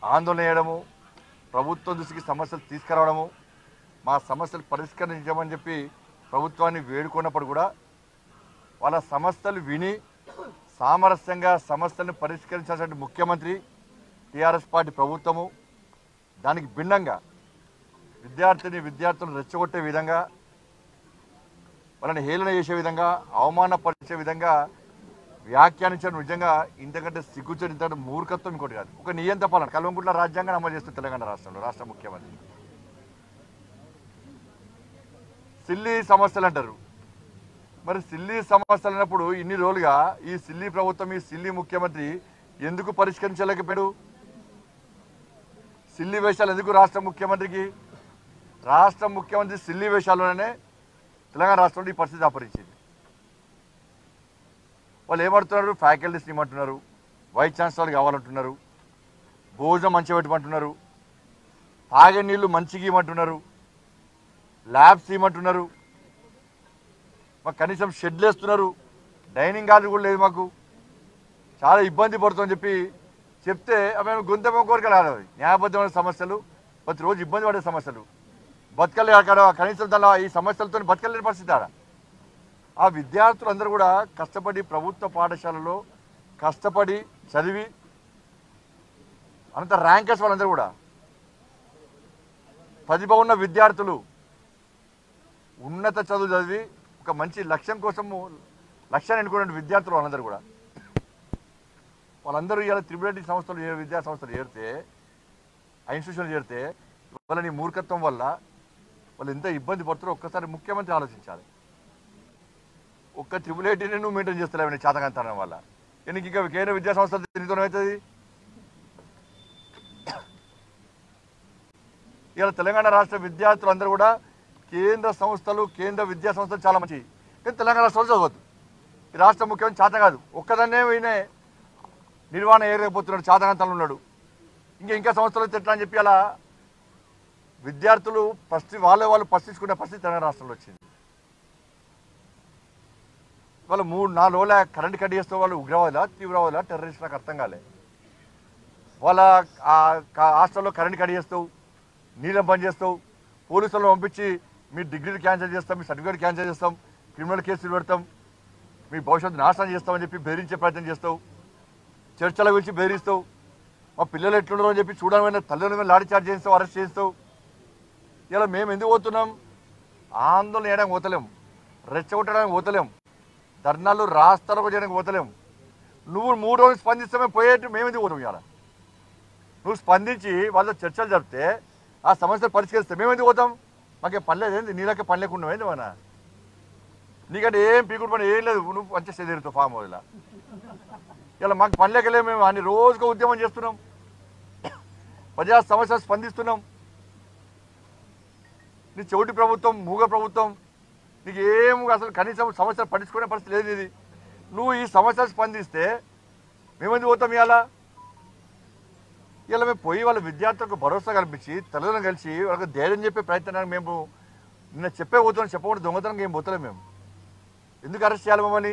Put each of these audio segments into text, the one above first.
ఆందోళన చేయడము ప్రభుత్వం దృష్టికి సమస్యలు తీసుకురావడము మా సమస్యలు పరిష్కరించమని చెప్పి ప్రభుత్వాన్ని వేడుకున్నప్పుడు కూడా వాళ్ళ సమస్యలు విని సామరస్యంగా సమస్యలను పరిష్కరించాల్సిన ముఖ్యమంత్రి టీఆర్ఎస్ పార్టీ ప్రభుత్వము దానికి భిన్నంగా విద్యార్థిని విద్యార్థులను రెచ్చగొట్టే విధంగా వాళ్ళని హేళన చేసే విధంగా అవమానపరిచే విధంగా వ్యాఖ్యానించడం నిజంగా ఇంతకంటే సిగ్గుచని ఇంతకంటే మూర్ఖత్వం ఇంకోటి కాదు ఒక నియంత పాలన కల్వంకుట్ల రాజ్యాంగాన్ని అమలు చేస్తుంది తెలంగాణ రాష్ట్రంలో రాష్ట్ర ముఖ్యమంత్రి సిల్లీ సమస్యలు అంటారు మరి సిల్లీ సమస్యలు అన్నప్పుడు ఇన్ని రోజులుగా ఈ సిల్లీ ప్రభుత్వం ఈ సిల్లీ ముఖ్యమంత్రి ఎందుకు పరిష్కరించలేకపోయాడు సిల్లీ వేషాలు ఎందుకు రాష్ట్ర ముఖ్యమంత్రికి రాష్ట్ర ముఖ్యమంత్రి సిల్లీ వేషాల్లోనే తెలంగాణ రాష్ట్రంలో ఈ పరిస్థితి అపరించింది వాళ్ళు ఏమంటున్నారు ఫ్యాకల్టీస్ ఇవ్వమంటున్నారు వైస్ ఛాన్సలర్ కావాలంటున్నారు భోజనం మంచిగా పెట్టమంటున్నారు తాగే నీళ్లు మంచిగా ఇవ్వమంటున్నారు ల్యాబ్స్ ఇవ్వమంటున్నారు మాకు కనీసం షెడ్లు వేస్తున్నారు డైనింగ్ హాల్ కూడా లేదు మాకు చాలా ఇబ్బంది పడుతుందని చెప్పి చెప్తే అవి గొంతెమ్మ కోరికలు కాదు అవి న్యాయబద్ధమైన సమస్యలు ప్రతిరోజు ఇబ్బంది పడే సమస్యలు బతకలే అక్కడ కనీసం దానిలో ఈ సమస్యలతో బతకలేని పరిస్థితి ఆడ ఆ విద్యార్థులందరూ కూడా కష్టపడి ప్రభుత్వ పాఠశాలలో కష్టపడి చదివి అంత ర్యాంకర్స్ వాళ్ళందరూ కూడా ప్రతిభ ఉన్న విద్యార్థులు ఉన్నత చదువు చదివి ఒక మంచి లక్ష్యం కోసము లక్ష్యాన్ని ఎన్నుకున్న విద్యార్థులు వాళ్ళందరూ కూడా వాళ్ళందరూ ఇలా త్రిబులటి సంస్థలు ఏ విద్యా సంస్థలు చేరితే ఆ ఇన్స్టిట్యూషన్లు చేరితే వాళ్ళ నీ మూర్ఖత్వం వల్ల వాళ్ళు ఎంత ఇబ్బంది పడుతారో ఒక్కసారి ముఖ్యమంత్రి ఆలోచించాలి ఒక్క త్రిబుల్ ఐటీని నువ్వు మెయింటైన్ చేస్తలేవు నీ చేతకంతనం వల్ల నీకు ఇంకా కేంద్ర విద్యా సంస్థ నీతో అవుతుంది ఇలా తెలంగాణ రాష్ట్ర విద్యార్థులందరూ కూడా కేంద్ర సంస్థలు కేంద్ర విద్యా సంస్థలు చాలా మంచి కానీ తెలంగాణ రాష్ట్రంలో చదవద్దు ఈ రాష్ట్ర ముఖ్యమంత్రి చేత కాదు ఒక్కదాన్నే ఈయనే నిర్వహణ ఏరకపోతున్నాడు చేతకంతలు ఉన్నాడు ఇంకా ఇంకా సంస్థలు ఎట్లా అని చెప్పి అలా విద్యార్థులు ప్రశ్న వాళ్ళే వాళ్ళు ప్రశ్నించుకునే పరిస్థితి తెలంగాణ రాష్ట్రంలో వచ్చింది వాళ్ళు మూడు నాలుగు రోజుల కరెంట్ కట్ చేస్తే వాళ్ళు ఉగ్రవాదులా తీవ్రవాదులా టెర్రరిస్ట్ నాకు అర్థం కాలే వాళ్ళ ఆ క- హాస్టల్లో కరెంట్ కట్ చేస్తావు నీళ్ళని బంద్ చేస్తావు పోలీసులను పంపించి మీ డిగ్రీలు క్యాన్సిల్ చేస్తాం మీ సర్టిఫికేట్ క్యాన్సిల్ చేస్తాం క్రిమినల్ కేసులు పెడతాం మీ భవిష్యత్తు నాశనం చేస్తామని చెప్పి బెదిరించే ప్రయత్నం చేస్తావు చర్చల గురించి బెదిరిస్తావు మా పిల్లలు ఎట్లున్నారో అని చెప్పి చూడమైన తల్లిదండ్రుల మీద లాఠీ చార్జ్ చేస్తావు అరెస్ట్ చేస్తావు ఇలా మేము ఎందుకు పోతున్నాం ఆందోళన చేయడానికి పోతలేం రెచ్చగొట్టడానికి పోతలేం ధర్నాలు రాస్తారకు చేయడానికి పోతలేం నువ్వు మూడు రోజులు స్పందిస్తే మేము పోయేట్టు మేము ఎందుకు పోతాం ఇవాళ నువ్వు స్పందించి వాళ్ళతో చర్చలు జరిపితే ఆ సమస్యలు పరిష్కరిస్తే మేము ఎందుకు పోతాం మాకేం పని లేదు ఏంది నీళ్ళకే పని లేకుండా ఏంది మన నీకంటే ఏం పీకుడు పని ఏం లేదు నువ్వు మంచిగా చదివిరుతావు ఫామ్ హౌస్లో ఇలా మాకు పని లేకలే మేము అన్ని రోజుగా ఉద్యమం చేస్తున్నాం ప్రజా సమస్యలు స్పందిస్తున్నాం నీ చెవిటి ప్రభుత్వం మూగ ప్రభుత్వం నీకు ఏం అసలు కనీసం సమస్యలు పట్టించుకునే పరిస్థితి లేదు ఇది నువ్వు ఈ సమస్యలు స్పందిస్తే మేమెందుకు పోతాం ఇవాళ ఇలా మేము పోయి వాళ్ళ విద్యార్థులకు భరోసా కల్పించి తల్లిదండ్రులు కలిసి వాళ్ళకి ధైర్యం చెప్పే ప్రయత్నానికి మేము నిన్న చెప్పే పోతున్నాం చెప్పకుండా దొంగతనం ఏం పోతలేం మేము ఎందుకు అరెస్ట్ చేయాలి మమ్మల్ని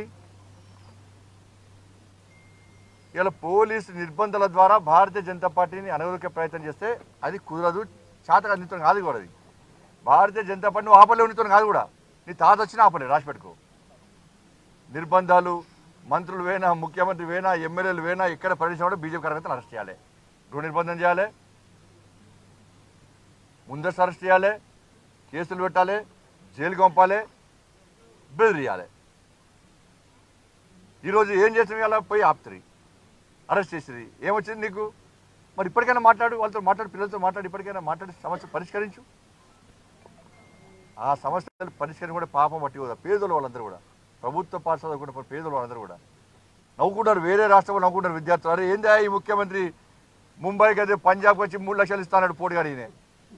ఇలా పోలీసు నిర్బంధాల ద్వారా భారతీయ జనతా పార్టీని అనగదొక్కే ప్రయత్నం చేస్తే అది కుదరదు చాతగా నీతో కాదు కూడా అది భారతీయ జనతా పార్టీ నువ్వు ఆపలేవు నీతో కాదు కూడా నీ తాత వచ్చినా ఆపలేదు రాసి పెట్టుకో నిర్బంధాలు మంత్రులు వేనా ముఖ్యమంత్రి వేనా ఎమ్మెల్యేలు వేనా ఎక్కడ పరిశ్రమ కూడా బీజేపీ కార్యకర్తలు అరెస్ట్ చేయాలి గృహ నిర్బంధం చేయాలి ముందస్తు అరెస్ట్ చేయాలి కేసులు పెట్టాలి జైలుకి పంపాలి బెదిరియాలి ఈరోజు ఏం చేసిన ఇలా పోయి ఆపుతారు అరెస్ట్ చేసిరి ఏమొచ్చింది నీకు మరి ఇప్పటికైనా మాట్లాడు వాళ్ళతో మాట్లాడు పిల్లలతో మాట్లాడి ఇప్పటికైనా మాట్లాడి సమస్య పరిష్కరించు ఆ సమస్యలు పరిష్కరించి కూడా పాపం పట్టి కూడా పేదలు వాళ్ళందరూ కూడా ప్రభుత్వ పాఠశాల కూడా పేదలు వాళ్ళందరూ కూడా నవ్వుకుంటారు వేరే రాష్ట్రంలో నవ్వుకుంటారు విద్యార్థులు అరే ఏందా ఈ ముఖ్యమంత్రి ముంబైకి అదే పంజాబ్కి వచ్చి మూడు లక్షలు ఇస్తాడు పోటీగాడు ఈయన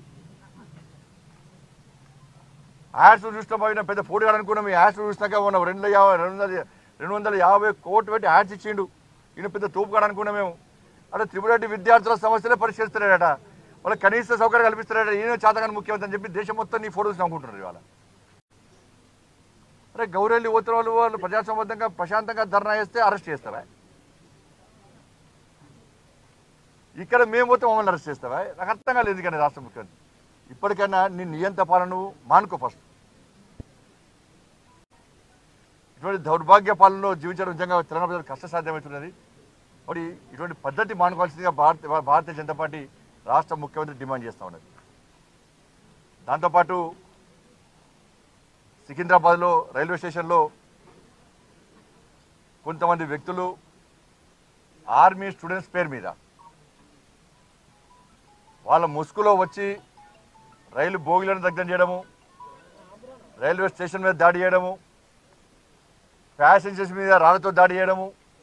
యాడ్స్ చూసినాం పోయినా పెద్ద పోటీగాడు అనుకున్నాం ఈ యాడ్స్ చూసినాక ఉన్నాం రెండు యాభై రెండు వందల రెండు వందల యాభై కోట్లు పెట్టి యాడ్స్ ఇచ్చిండు ఈయన పెద్ద తూపుగాడు అనుకున్నాం మేము అంటే త్రిపురెడ్డి విద్యార్థుల సమస్యలే పరిష్కరిస్తున్నాడట వాళ్ళకి కనీస సౌకర్యం కల్పిస్తున్నాడట ఈయన చేతగాని ముఖ్యమంత్రి అని చెప్పి దేశం మొత్తం నీ ఫోటోస్ నమ్ముకుంటున్నారు ఇవాళ అరే గౌరెల్లి పోతున్న వాళ్ళు వాళ్ళు ప్రజాసంబద్ధంగా ప్రశాంతంగా ధర్నా చేస్తే అరెస్ట్ చేస్తారా ఇక్కడ మేము పోతే మమ్మల్ని అరెస్ట్ చేస్తావా నాకు అర్థం కాలేదు ఎందుకని రాష్ట్ర ముఖ్యమంత్రి ఇప్పటికైనా నీ నియంత పాలన నువ్వు మానుకో ఫస్ట్ ఇటువంటి దౌర్భాగ్య పాలనలో జీవించడం నిజంగా తెలంగాణ ప్రజలకు కష్టసాధ్యమవుతున్నది మరి ఇటువంటి పద్ధతి మానుకోవాల్సిందిగా భారత భారతీయ జనతా పార్టీ రాష్ట్ర ముఖ్యమంత్రి డిమాండ్ చేస్తూ ఉన్నది దాంతోపాటు సికింద్రాబాద్లో రైల్వే స్టేషన్లో కొంతమంది వ్యక్తులు ఆర్మీ స్టూడెంట్స్ పేరు మీద వాళ్ళ ముసుగులో వచ్చి రైలు బోగిలను దగ్ధం చేయడము రైల్వే స్టేషన్ మీద దాడి చేయడము ప్యాసింజర్స్ మీద రాళ్లతో దాడి చేయడము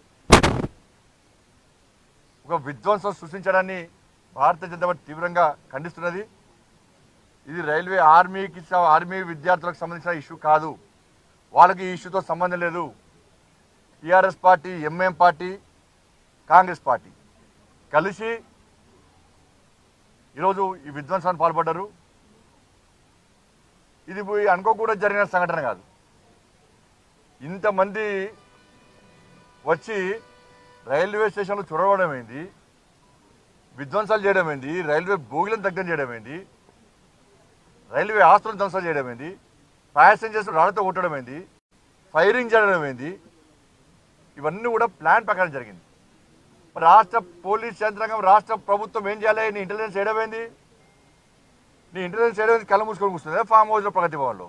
ఒక విధ్వంసం సృష్టించడాన్ని భారతీయ జనతా పార్టీ తీవ్రంగా ఖండిస్తున్నది ఇది రైల్వే ఆర్మీకి స- ఆర్మీ విద్యార్థులకు సంబంధించిన ఇష్యూ కాదు వాళ్ళకి ఈ ఇష్యూతో సంబంధం లేదు TRS party MM party Congress party కలిసి ఈరోజు ఈ విధ్వంసానికి పాల్పడ్డారు ఇది పోయి అనుకోకుండా జరిగిన సంఘటన కాదు ఇంతమంది వచ్చి రైల్వే స్టేషన్లో చొరవడం ఏంది విధ్వంసాలు చేయడం ఏంది రైల్వే బోగిలను దగ్గర చేయడం ఏంది రైల్వే ఆస్తులను ధ్వంసం చేయడం ఏంది ప్యాసింజర్స్ రాళ్లతో కొట్టడం ఏంది ఫైరింగ్ చేయడం ఏంది ఇవన్నీ కూడా ప్లాన్ ప్రకారం జరిగింది మరి రాష్ట్ర పోలీస్ యంత్రాంగం రాష్ట్ర ప్రభుత్వం ఏం చేయాలి నీ ఇంటెలిజెన్స్ చేయడం ఏంది నీ ఇంటెలిజెన్స్ చేయడం ఏంది? కళ్ళ మూసుకొని కూర్చుంది ఫామ్ హౌస్లో ప్రగతి భవన్లో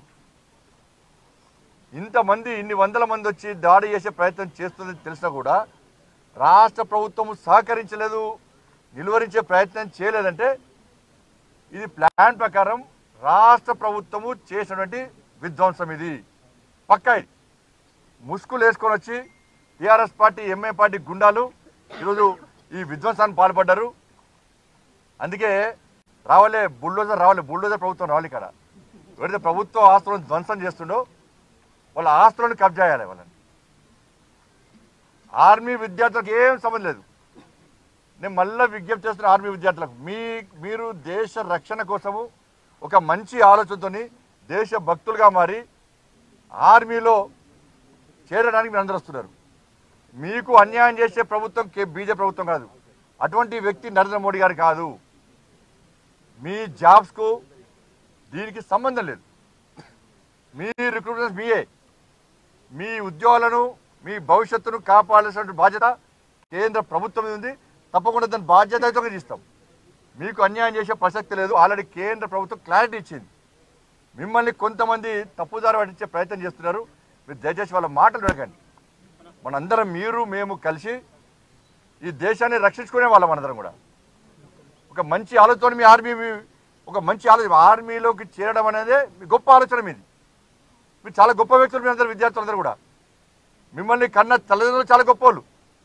ఇంతమంది ఇన్ని వందల మంది వచ్చి దాడి చేసే ప్రయత్నం చేస్తుందని తెలిసినా కూడా రాష్ట్ర ప్రభుత్వం సహకరించలేదు నిలువరించే ప్రయత్నం చేయలేదంటే ఇది ప్లాన్ ప్రకారం రాష్ట్ర ప్రభుత్వము చేసినటువంటి విధ్వంసం ఇది పక్కా ఇది ముసుగులు వేసుకొని వచ్చి టీఆర్ఎస్ పార్టీ ఎంఏ పార్టీ గుండాలు ఈరోజు ఈ విధ్వంసానికి పాల్పడ్డారు అందుకే రావాలే బుల్డోజర్ రావాలి బుల్డోజర్ ప్రభుత్వం రావాలి ఇక్కడ ఎవరైతే ప్రభుత్వ ఆస్తులను ధ్వంసం చేస్తుండో వాళ్ళ ఆస్తులను కబ్జా చేయాలి వాళ్ళని ఆర్మీ విద్యార్థులకు ఏం సంబంధం లేదు నేను మళ్ళీ విజ్ఞప్తి చేస్తున్న ఆర్మీ విద్యార్థులకు మీ మీరు దేశ రక్షణ కోసము ఒక మంచి ఆలోచనతోని దేశ భక్తులుగా మారి ఆర్మీలో చేరడానికి మీరు అందరూ వస్తున్నారు మీకు అన్యాయం చేసే ప్రభుత్వం కే బీజేపీ ప్రభుత్వం కాదు అటువంటి వ్యక్తి నరేంద్ర మోడీ గారు కాదు మీ జాబ్స్కు దీనికి సంబంధం లేదు మీ రిక్రూట్మెంట్స్ మీయే మీ ఉద్యోగాలను మీ భవిష్యత్తును కాపాడాల్సిన బాధ్యత కేంద్ర ప్రభుత్వం మీద ఉంది తప్పకుండా దాని బాధ్యతగా తీస్తాం మీకు అన్యాయం చేసే ప్రసక్తి లేదు ఆల్రెడీ కేంద్ర ప్రభుత్వం క్లారిటీ ఇచ్చింది మిమ్మల్ని కొంతమంది తప్పుదారి పట్టించే ప్రయత్నం చేస్తున్నారు మీరు దయచేసి వాళ్ళ మాటలు వినకండి మనందరం మీరు మేము కలిసి ఈ దేశాన్ని రక్షించుకునే వాళ్ళం మనందరం కూడా ఒక మంచి ఆలోచన మీ ఆర్మీ మీ- ఒక మంచి ఆలోచన ఆర్మీలోకి చేరడం అనేది మీ గొప్ప ఆలోచన మీది మీరు చాలా గొప్ప వ్యక్తులు మీ అందరు విద్యార్థులందరూ కూడా మిమ్మల్ని కన్న తల్లిదండ్రులు చాలా గొప్పవాళ్ళు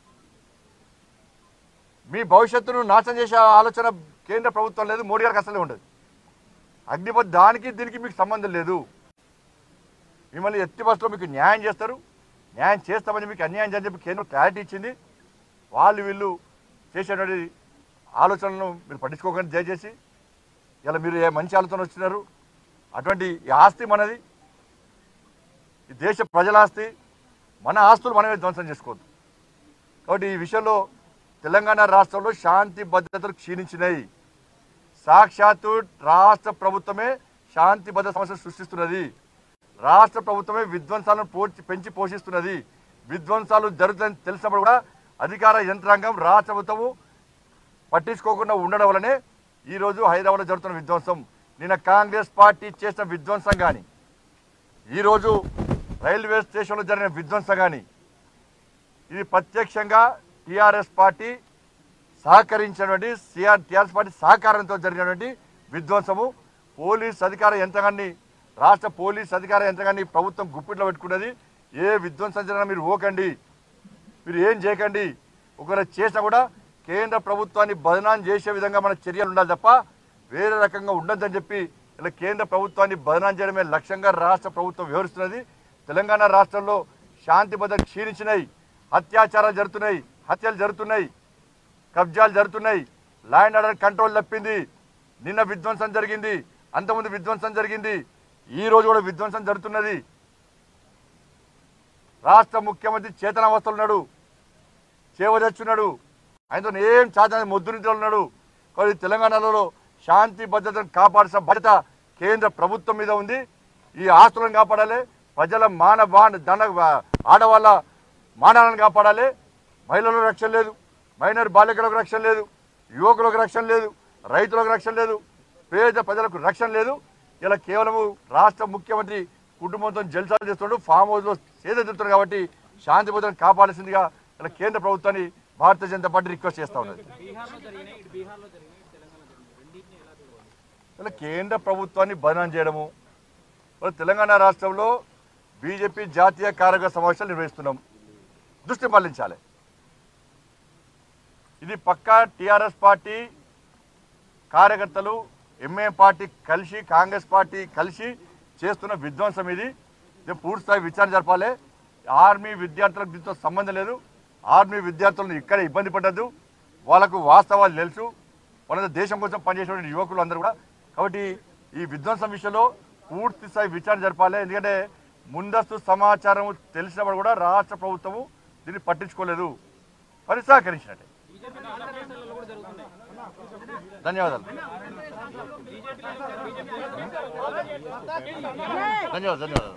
మీ భవిష్యత్తును నాశనం చేసే ఆలోచన కేంద్ర ప్రభుత్వం లేదు మోడీ గారికి అసలే ఉండదు అగ్నిపత్ దానికి దీనికి మీకు సంబంధం లేదు మిమ్మల్ని ఎట్టి బస్సులో మీకు న్యాయం చేస్తారు న్యాయం చేస్తామని మీకు అన్యాయం చేయని చెప్పి కేంద్రం క్లారిటీ ఇచ్చింది వాళ్ళు వీళ్ళు చేసేటువంటి ఆలోచనలను మీరు పట్టించుకోకండి దయచేసి ఇలా మీరు ఏ మంచి ఆలోచన వచ్చినారు అటువంటి ఈ ఆస్తి మనది ఈ దేశ ప్రజల ఆస్తి మన ఆస్తులు మనమే ధ్వంసం చేసుకోవద్దు కాబట్టి ఈ విషయంలో తెలంగాణ రాష్ట్రంలో శాంతి భద్రతలు క్షీణించినాయి సాక్షాత్తు రాష్ట్ర ప్రభుత్వమే శాంతి భద్రత సమస్యలు సృష్టిస్తున్నది రాష్ట్ర ప్రభుత్వమే విధ్వంసాలను పోర్చి పెంచి పోషిస్తున్నది విధ్వంసాలు జరుగుతాయని తెలిసినప్పుడు కూడా అధికార యంత్రాంగం రాష్ట్ర ప్రభుత్వము పట్టించుకోకుండా ఉండడం వల్లనే ఈరోజు హైదరాబాద్లో జరుగుతున్న విధ్వంసం నిన్న కాంగ్రెస్ పార్టీ చేసిన విధ్వంసం కానీ ఈరోజు రైల్వే స్టేషన్లో జరిగిన విధ్వంసం కానీ ఇది ప్రత్యక్షంగా టీఆర్ఎస్ పార్టీ సహకరించినటువంటి సిఆర్ టీఆర్ఎస్ పార్టీ సహకారంతో జరిగినటువంటి విధ్వంసము పోలీస్ అధికార యంత్రాంగాన్ని రాష్ట్ర పోలీస్ అధికార యంత్రాంగాన్ని ప్రభుత్వం గుప్పిట్లో పెట్టుకున్నది ఏ విధ్వంసం జరిగినా మీరు ఓకండి మీరు ఏం చేయకండి ఒకవేళ చేసినా కూడా కేంద్ర ప్రభుత్వాన్ని బదనాం చేసే విధంగా మన చర్యలు ఉండాలి తప్ప వేరే రకంగా ఉండొద్దని చెప్పి ఇలా కేంద్ర ప్రభుత్వాన్ని బదనాం చేయడమే లక్ష్యంగా రాష్ట్ర ప్రభుత్వం వివరిస్తున్నది తెలంగాణ రాష్ట్రంలో శాంతి భద్రత క్షీణించినాయి అత్యాచారాలు జరుగుతున్నాయి హత్యలు జరుగుతున్నాయి కబ్జాలు జరుగుతున్నాయి లా అండ్ ఆర్డర్ కంట్రోల్ తప్పింది నిన్న విధ్వంసం జరిగింది అంతకుముందు విధ్వంసం జరిగింది ఈ రోజు కూడా విధ్వంసం జరుగుతున్నది రాష్ట్ర ముఖ్యమంత్రి చేతనావస్థలు ఉన్నాడు చేవదచ్చున్నాడు ఆయనతో ఏం చాచని మొద్దు నిద్రలో ఉన్నాడు కానీ తెలంగాణలో శాంతి భద్రతను కాపాడాల్సిన బాధ్యత కేంద్ర ప్రభుత్వం మీద ఉంది ఈ ఆస్తులను కాపాడాలి ప్రజల మాన బాణ దండ ఆడవాళ్ళ మానాలను కాపాడాలి మహిళలకు రక్షణ లేదు మైనర్ బాలికలకు రక్షణ లేదు యువకులకు రక్షణ లేదు రైతులకు రక్షణ లేదు పేద ప్రజలకు రక్షణ లేదు ఇలా కేవలము రాష్ట్ర ముఖ్యమంత్రి కుటుంబంతో జల్సాలు చేస్తున్నాడు ఫామ్ హౌస్లో సేద తిరుగుతున్నాడు కాబట్టి శాంతి భద్రతను కాపాడాల్సిందిగా ఇలా కేంద్ర ప్రభుత్వాన్ని భారతీయ జనతా పార్టీ రిక్వెస్ట్ చేస్తా ఉన్నది బీహార్లో జరిగినాయి ఇటు బీహార్లో జరిగినాయి ఇటు తెలంగాణ జరిగినాయి రెండింటిని ఎలా చూడాలి ఇలా కేంద్ర ప్రభుత్వాన్ని బదనాం చేయడము ఇలా తెలంగాణ రాష్ట్రంలో బీజేపీ జాతీయ కార్యవర్గ సమావేశాలు నిర్వహిస్తున్నాం దృష్టి మళ్లించాలి ఇది పక్కా టీఆర్ఎస్ పార్టీ కార్యకర్తలు ఎంఏ పార్టీ కలిసి కాంగ్రెస్ పార్టీ కలిసి చేస్తున్న విధ్వంసం ఇది ఇది పూర్తి స్థాయి విచారణ జరపాలి ఆర్మీ విద్యార్థులకు దీంతో సంబంధం లేదు ఆర్మీ విద్యార్థులను ఇక్కడ ఇబ్బంది పడ్డదు వాళ్ళకు వాస్తవాలు తెలుసు వాళ్ళ దేశం కోసం పనిచేసేటువంటి యువకులు అందరూ కూడా కాబట్టి ఈ విధ్వంసం విషయంలో పూర్తి స్థాయి విచారణ జరపాలి ఎందుకంటే ముందస్తు సమాచారం తెలిసినప్పుడు కూడా రాష్ట్ర ప్రభుత్వము దీన్ని పట్టించుకోలేదు మరి సహకరించినట్టే బీజేపీ ఆంధ్రప్రదేశ్లో కూడా జరుగుతున్నాయి ధన్యవాదాలు ధన్యవాదాలు ధన్యవాదాలు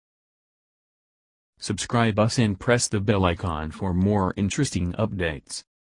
Subscribe us and press the bell icon for more interesting updates.